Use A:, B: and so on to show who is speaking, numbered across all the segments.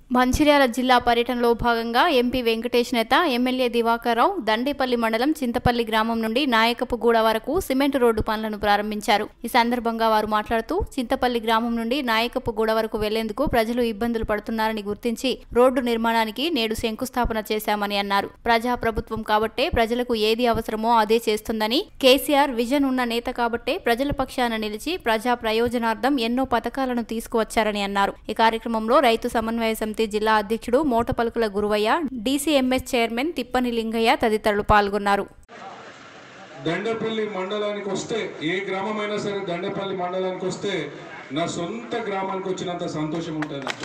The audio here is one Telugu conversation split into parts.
A: మంచిర్యాల జిల్లా పర్యటనలో భాగంగా ఎంపీ వెంకటేష్ నేత ఎమ్మెల్యే దివాకర్ రావు దండేపల్లి మండలం చింతపల్లి గ్రామం నుండి నాయకపుగూడ వరకు సిమెంట్ రోడ్డు పనులను ప్రారంభించారు ఈ సందర్భంగా వారు మాట్లాడుతూ చింతపల్లి గ్రామం నుండి నాయకపుగూడ వరకు వెళ్లేందుకు ప్రజలు ఇబ్బందులు పడుతున్నారని గుర్తించి రోడ్డు నిర్మాణానికి నేడు శంకుస్థాపన చేశామని అన్నారు ప్రజా ప్రభుత్వం కాబట్టే ప్రజలకు ఏది అవసరమో అదే చేస్తుందని కేసీఆర్ విజన్ ఉన్న నేత కాబట్టే ప్రజల పక్షాన నిలిచి ప్రజా ప్రయోజనార్థం ఎన్నో పథకాలను తీసుకువచ్చారని అన్నారు ఈ కార్యక్రమంలో రైతు సమన్వయ సమితి జిల్లా అధ్యక్షుడు మోటపలుకుల గురువయ్య డీసీఎంఎస్ చైర్మన్ తిప్పని లింగయ్య తదితరులు పాల్గొన్నారు
B: దండపల్లి మండలానికి వస్తే ఏ గ్రామమైనా సరే దండపల్లి మండలానికి వస్తే నా సొంత గ్రామానికి వచ్చినంత సంతోషం ఉంటుంది నాకు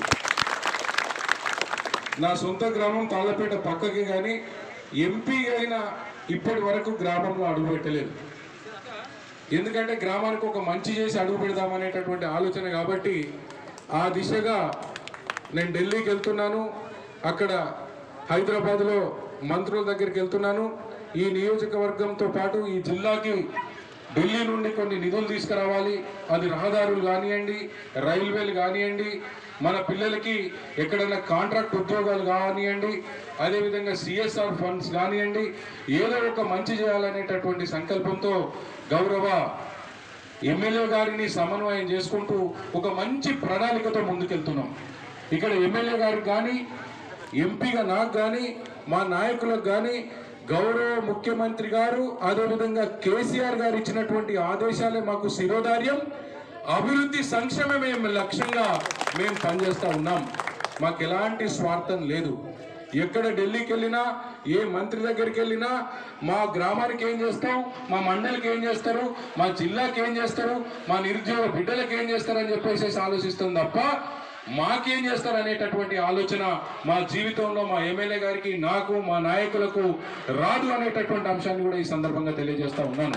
B: నా సొంత గ్రామం తాళ్ళపేట పక్కకి కానీ ఎంపీ అయినా ఇప్పటి వరకు గ్రామంలో అడుగు పెట్టలేదు ఎందుకంటే గ్రామానికి ఒక మంచి చేసి అడుగు పెడదామనేటటువంటి ఆలోచన కాబట్టి ఆ దిశగా నేను ఢిల్లీకి వెళ్తున్నాను అక్కడ హైదరాబాద్లో మంత్రుల దగ్గరికి వెళ్తున్నాను ఈ నియోజకవర్గంతో పాటు ఈ జిల్లాకి ఢిల్లీ నుండి కొన్ని నిధులు తీసుకురావాలి అది రహదారులు కానివ్వండి రైల్వేలు కానివ్వండి మన పిల్లలకి ఎక్కడైనా కాంట్రాక్ట్ ఉద్యోగాలు కానివ్వండి అదేవిధంగా సిఎస్ఆర్ ఫండ్స్ కానివ్వండి ఏదో ఒక మంచి చేయాలనేటటువంటి సంకల్పంతో గౌరవ ఎమ్మెల్యే గారిని సమన్వయం చేసుకుంటూ ఒక మంచి ప్రణాళికతో ముందుకెళ్తున్నాం ఇక్కడ ఎమ్మెల్యే గారికి కానీ ఎంపీగా నాకు కానీ మా నాయకులకు కానీ గౌరవ ముఖ్యమంత్రి గారు అదేవిధంగా కేసీఆర్ గారు ఇచ్చినటువంటి ఆదేశాలే మాకు శిరోధార్యం అభివృద్ధి సంక్షేమమే లక్ష్యంగా మేము పనిచేస్తూ ఉన్నాం మాకు ఎలాంటి స్వార్థం లేదు ఎక్కడ ఢిల్లీకి వెళ్ళినా ఏ మంత్రి దగ్గరికి వెళ్ళినా మా గ్రామానికి ఏం చేస్తాం మా మండలికి ఏం చేస్తారు మా జిల్లాకి ఏం చేస్తారు మా నిరుద్యోగ బిడ్డలకు ఏం చేస్తారు అని చెప్పేసి ఆలోచిస్తుంది తప్ప మాకేం చేస్తారు అనేటటువంటి ఆలోచన మా జీవితంలో మా ఎమ్మెల్యే గారికి నాకు మా నాయకులకు రాదు అనేటటువంటి అంశాన్ని కూడా ఈ సందర్భంగా తెలియజేస్తా ఉన్నాను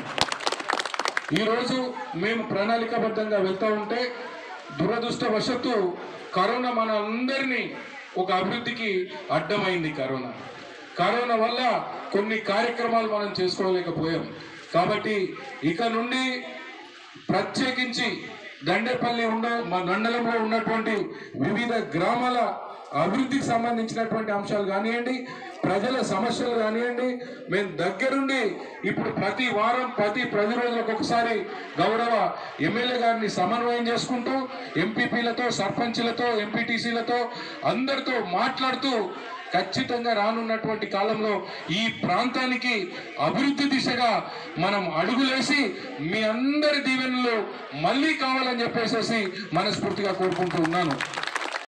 B: ఈరోజు మేము ప్రణాళికాబద్ధంగా వెళ్తూ ఉంటే దురదృష్టవశత్తు కరోనా మన అందరినీ ఒక అభివృద్ధికి అడ్డమైంది కరోనా కరోనా వల్ల కొన్ని కార్యక్రమాలు మనం చేసుకోలేకపోయాం కాబట్టి ఇక నుండి ప్రత్యేకించి దండేపల్లి ఉన్న మా మండలంలో ఉన్నటువంటి వివిధ గ్రామాల అభివృద్ధికి సంబంధించినటువంటి అంశాలు కానివ్వండి ప్రజల సమస్యలు కానివ్వండి మేము దగ్గరుండి ఇప్పుడు ప్రతి వారం ప్రతి ప్రతి రోజులకు ఒకసారి గౌరవ ఎమ్మెల్యే గారిని సమన్వయం చేసుకుంటూ ఎంపీపీలతో సర్పంచ్లతో ఎంపీటీసీలతో అందరితో మాట్లాడుతూ ఖచ్చితంగా రానున్నటువంటి కాలంలో ఈ ప్రాంతానికి అభివృద్ధి దిశగా మనం అడుగులేసి మీ అందరి దీవెనలు మళ్ళీ కావాలని చెప్పేసి మనస్ఫూర్తిగా కోరుకుంటూ ఉన్నాను